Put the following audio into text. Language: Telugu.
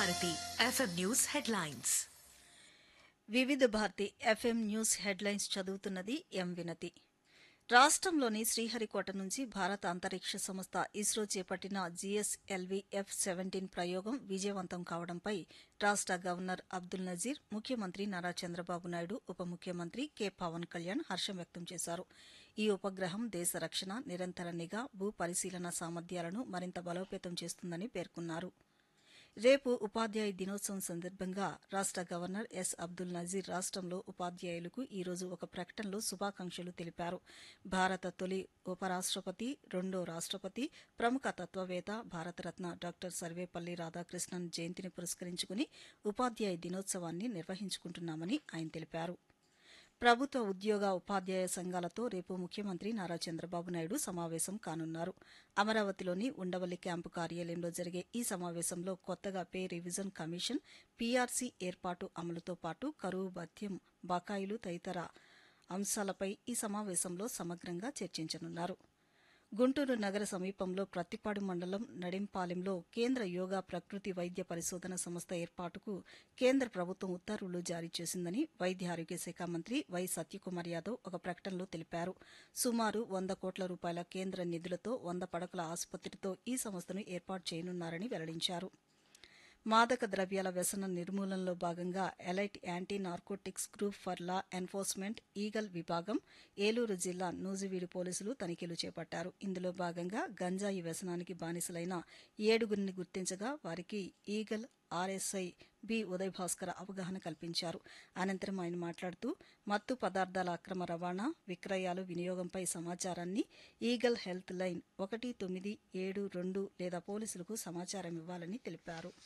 భారతి ఎఫ్ఎం న్యూస్ హెడ్లైన్స్ వివిధ భారతి ఎఫ్ఎం న్యూస్ హెడ్లైన్స్ చదువుతున్నది ఎం వినతి రాష్ట్రంలోని శ్రీహరికోట నుంచి భారత అంతరిక్ష సంస్థ ఇస్రో చేపట్టిన జీఎస్ఎల్వీ ఎఫ్ సెవెంటీన్ ప్రయోగం విజయవంతం కావడంపై రాష్ట గవర్నర్ అబ్దుల్ నజీర్ ముఖ్యమంత్రి నారా చంద్రబాబు నాయుడు ఉప ముఖ్యమంత్రి కె పవన్ కళ్యాణ్ హర్షం వ్యక్తం చేశారు ఈ ఉపగ్రహం దేశ రక్షణ నిరంతర నిఘా భూ పరిశీలన సామర్థ్యాలను మరింత బలోపేతం చేస్తుందని పేర్కొన్నారు రేపు ఉపాధ్యాయ దినోత్సవం సందర్భంగా రాష్ట గవర్నర్ ఎస్ అబ్దుల్ నజీర్ రాష్ట్రంలో ఉపాధ్యాయులకు ఈ రోజు ఒక ప్రకటనలో శుభాకాంక్షలు తెలిపారు భారత తొలి ఉపరాష్ట్రపతి రెండో రాష్ట్రపతి ప్రముఖ తత్వవేత్త భారతరత్న డాక్టర్ సర్వేపల్లి రాధాకృష్ణన్ జయంతిని పురస్కరించుకుని ఉపాధ్యాయ దినోత్సవాన్ని నిర్వహించుకుంటున్నామని ఆయన తెలిపారు ప్రభుత్వ ఉద్యోగ ఉపాధ్యాయ సంఘాలతో రేపు ముఖ్యమంత్రి నారా చంద్రబాబు నాయుడు సమావేశం కానున్నారు అమరావతిలోని ఉండవల్లి క్యాంపు కార్యాలయంలో జరిగే ఈ సమావేశంలో కొత్తగా పే రివిజన్ కమిషన్ పీఆర్సీ ఏర్పాటు అమలుతో పాటు కరువు భత్యం బకాయిలు తదితర అంశాలపై ఈ సమావేశంలో సమగ్రంగా చర్చించనున్నారు గుంటూరు నగర సమీపంలో ప్రత్తిపాడు మండలం నడింపాలెంలో కేంద్ర యోగా ప్రకృతి వైద్య పరిశోధన సంస్థ ఏర్పాటుకు కేంద్ర ప్రభుత్వం ఉత్తర్వులు జారీ చేసిందని వైద్య ఆరోగ్య శాఖ మంత్రి వై సత్యకుమార్ యాదవ్ ఒక ప్రకటనలో తెలిపారు సుమారు వంద కోట్ల రూపాయల కేంద్ర నిధులతో వంద పడకల ఆసుపత్రితో ఈ సంస్థను ఏర్పాటు చేయనున్నారని వెల్లడించారు మాదక ద్రవ్యాల వ్యసన నిర్మూలనలో భాగంగా elite anti narcotics group for law enforcement Eagle విభాగం ఏలూరు జిల్లా నూజివీడు పోలీసులు తనిఖీలు చేపట్టారు ఇందులో భాగంగా గంజాయి వ్యసనానికి బానిసలైన ఏడుగురిని గుర్తించగా వారికి Eagle RSI B Uday Bhaskar అవగాహన కల్పించారు అనంతరం ఆయన మాట్లాడుతూ మత్తు పదార్థాల అక్రమ రవాణా విక్రయాలు వినియోగంపై సమాచారాన్ని ఈగల్ హెల్త్ లైన్ ఒకటి తొమ్మిది ఏడు రెండు లేదా పోలీసులకు సమాచారం ఇవ్వాలని తెలిపారు